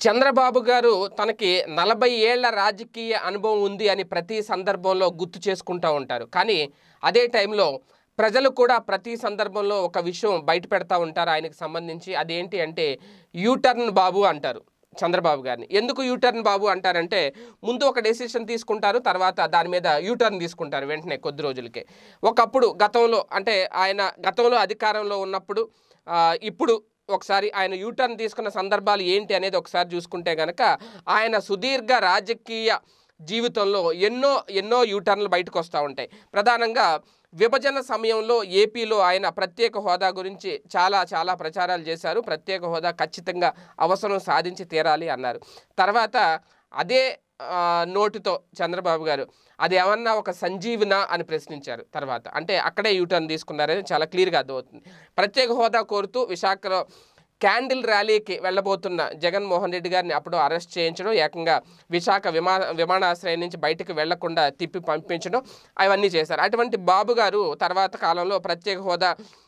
చంద్రబాబు గారు తనకి నలభై ఏళ్ల రాజకీయ అనుభవం ఉంది అని ప్రతి సందర్భంలో గుర్తు చేసుకుంటూ ఉంటారు కానీ అదే టైంలో ప్రజలు కూడా ప్రతి సందర్భంలో ఒక విషయం బయట పెడతా ఉంటారు ఆయనకు సంబంధించి అదేంటి అంటే యూటర్న్ బాబు అంటారు చంద్రబాబు గారిని ఎందుకు యూటర్న్ బాబు అంటారంటే ముందు ఒక డెసిషన్ తీసుకుంటారు తర్వాత దాని మీద యూటర్న్ తీసుకుంటారు వెంటనే కొద్ది రోజులకే ఒకప్పుడు గతంలో అంటే ఆయన గతంలో అధికారంలో ఉన్నప్పుడు ఆ, ఇప్పుడు ఒకసారి ఆయన యూటర్న్ తీసుకున్న సందర్భాలు ఏంటి అనేది ఒకసారి చూసుకుంటే కనుక ఆయన సుదీర్ఘ రాజకీయ జీవితంలో ఎన్నో ఎన్నో యూటర్న్లు బయటకు వస్తూ ఉంటాయి ప్రధానంగా విభజన సమయంలో ఏపీలో ఆయన ప్రత్యేక హోదా గురించి చాలా చాలా ప్రచారాలు చేశారు ప్రత్యేక హోదా ఖచ్చితంగా అవసరం సాధించి తీరాలి అన్నారు తర్వాత అదే ఆ, నోటితో చంద్రబాబు గారు అది ఏమన్నా ఒక సంజీవన అని ప్రశ్నించారు తర్వాత అంటే అక్కడే యూటర్న్ తీసుకున్నారని చాలా క్లియర్గా అర్థమవుతుంది ప్రత్యేక హోదా కోరుతూ విశాఖలో క్యాండిల్ ర్యాలీకి వెళ్ళబోతున్న జగన్మోహన్ రెడ్డి గారిని అప్పుడు అరెస్ట్ చేయించడం ఏకంగా విశాఖ విమాన విమానాశ్రయం నుంచి బయటకు వెళ్లకుండా తిప్పి పంపించడం అవన్నీ చేశారు అటువంటి బాబు గారు తర్వాత కాలంలో ప్రత్యేక హోదా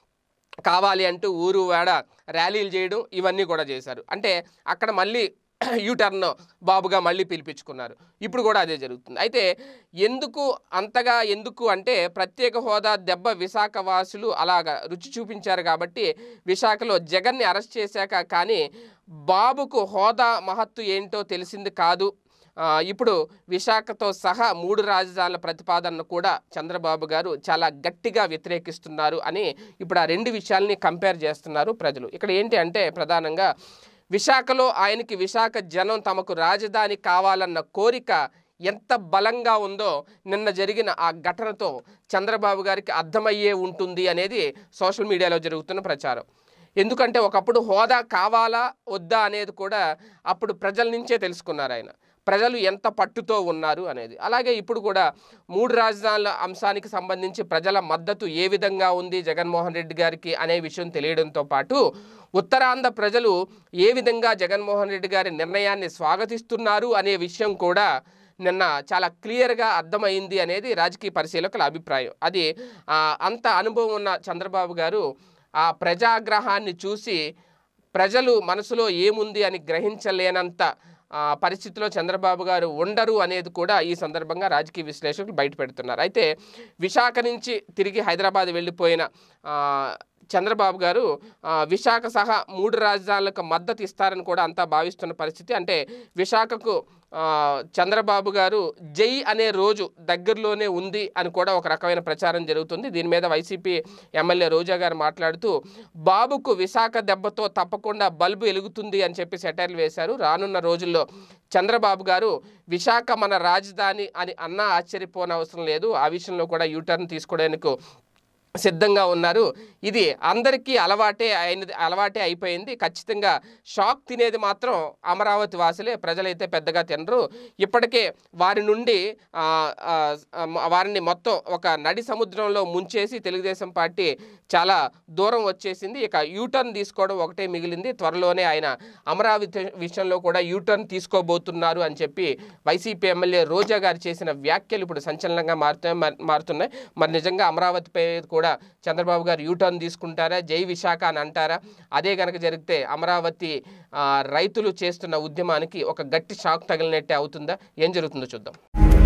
కావాలి అంటూ ఊరు వాడ ర్యాలీలు చేయడం ఇవన్నీ కూడా చేశారు అంటే అక్కడ మళ్ళీ యూటర్న్ బాబుగా మళ్ళీ పిలిపించుకున్నారు ఇప్పుడు కూడా అదే జరుగుతుంది అయితే ఎందుకు అంతగా ఎందుకు అంటే ప్రత్యేక హోదా దెబ్బ విశాఖ వాసులు అలాగా రుచి చూపించారు కాబట్టి విశాఖలో జగన్ని అరెస్ట్ చేశాక కానీ బాబుకు హోదా మహత్తు ఏంటో తెలిసింది కాదు ఆ, ఇప్పుడు విశాఖతో సహా మూడు రాజధానుల ప్రతిపాదనను కూడా చంద్రబాబు గారు చాలా గట్టిగా వ్యతిరేకిస్తున్నారు అని ఇప్పుడు ఆ రెండు విషయాల్ని కంపేర్ చేస్తున్నారు ప్రజలు ఇక్కడ ఏంటి అంటే ప్రధానంగా విశాఖలో ఆయనకి విశాఖ జనం తమకు రాజధాని కావాలన్న కోరిక ఎంత బలంగా ఉందో నిన్న జరిగిన ఆ ఘటనతో చంద్రబాబు గారికి అర్థమయ్యే ఉంటుంది అనేది సోషల్ మీడియాలో జరుగుతున్న ప్రచారం ఎందుకంటే ఒకప్పుడు హోదా కావాలా వద్దా అనేది కూడా అప్పుడు ప్రజల నుంచే తెలుసుకున్నారు ఆయన ప్రజలు ఎంత పట్టుతో ఉన్నారు అనేది అలాగే ఇప్పుడు కూడా మూడు రాజధానుల అంశానికి సంబంధించి ప్రజల మద్దతు ఏ విధంగా ఉంది జగన్మోహన్ రెడ్డి గారికి అనే విషయం తెలియడంతో పాటు ఉత్తరాంధ్ర ప్రజలు ఏ విధంగా జగన్మోహన్ రెడ్డి గారి నిర్ణయాన్ని స్వాగతిస్తున్నారు అనే విషయం కూడా నిన్న చాలా క్లియర్గా అర్థమైంది అనేది రాజకీయ పరిశీలకుల అభిప్రాయం అది ఆ, అంత అనుభవం ఉన్న చంద్రబాబు గారు ఆ ప్రజాగ్రహాన్ని చూసి ప్రజలు మనసులో ఏముంది అని గ్రహించలేనంత ఆ, పరిస్థితిలో చంద్రబాబు గారు ఉండరు అనేది కూడా ఈ సందర్భంగా రాజకీయ విశ్లేషకులు బయట పెడుతున్నారు అయితే విశాఖ నుంచి తిరిగి హైదరాబాద్ వెళ్ళిపోయిన ఆ, చంద్రబాబు గారు ఆ, విశాఖ సహా మూడు రాజధానులకు మద్దతు ఇస్తారని కూడా అంతా భావిస్తున్న పరిస్థితి అంటే విశాఖకు ఆ, చంద్రబాబు గారు జై అనే రోజు దగ్గరలోనే ఉంది అని కూడా ఒక రకమైన ప్రచారం జరుగుతుంది దీని మీద వైసీపీ ఎమ్మెల్యే రోజా గారు మాట్లాడుతూ బాబుకు విశాఖ దెబ్బతో తప్పకుండా బల్బు వెలుగుతుంది అని చెప్పి సెటైర్లు వేశారు రానున్న రోజుల్లో చంద్రబాబు గారు విశాఖ మన రాజధాని అని అన్నా ఆశ్చర్యపోనవసరం లేదు ఆ విషయంలో కూడా యూటర్న్ తీసుకోవడానికి సిద్ధంగా ఉన్నారు ఇది అందరికీ అలవాటే అయినది అలవాటే అయిపోయింది ఖచ్చితంగా షాక్ తినేది మాత్రం అమరావతి వాసులే ప్రజలైతే పెద్దగా తినరు ఇప్పటికే వారి నుండి ఆ, ఆ, ఆ, వారిని మొత్తం ఒక నడి సముద్రంలో ముంచేసి తెలుగుదేశం పార్టీ చాలా దూరం వచ్చేసింది ఇక యూటర్న్ తీసుకోవడం ఒకటే మిగిలింది త్వరలోనే ఆయన అమరావతి విషయంలో కూడా యూటర్న్ తీసుకోబోతున్నారు అని చెప్పి వైసీపీ ఎమ్మెల్యే రోజా గారు చేసిన వ్యాఖ్యలు ఇప్పుడు సంచలనంగా మారుతున్నాయి మరి- మారుతున్నాయి మరి నిజంగా అమరావతిపై కూడా చంద్రబాబు గారు యూటర్న్ తీసుకుంటారా జై విశాఖ అని అంటారా అదే కనుక జరిగితే అమరావతి ఆ, రైతులు చేస్తున్న ఉద్యమానికి ఒక గట్టి షాక్ తగిలినట్టే అవుతుందా ఏం జరుగుతుందో చూద్దాం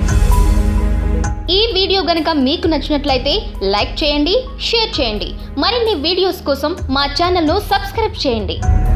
ఈ వీడియో గనుక మీకు నచ్చినట్లయితే లైక్ చేయండి షేర్ చేయండి మరిన్ని వీడియోస్ కోసం మా ఛానల్ను సబ్స్క్రైబ్ చేయండి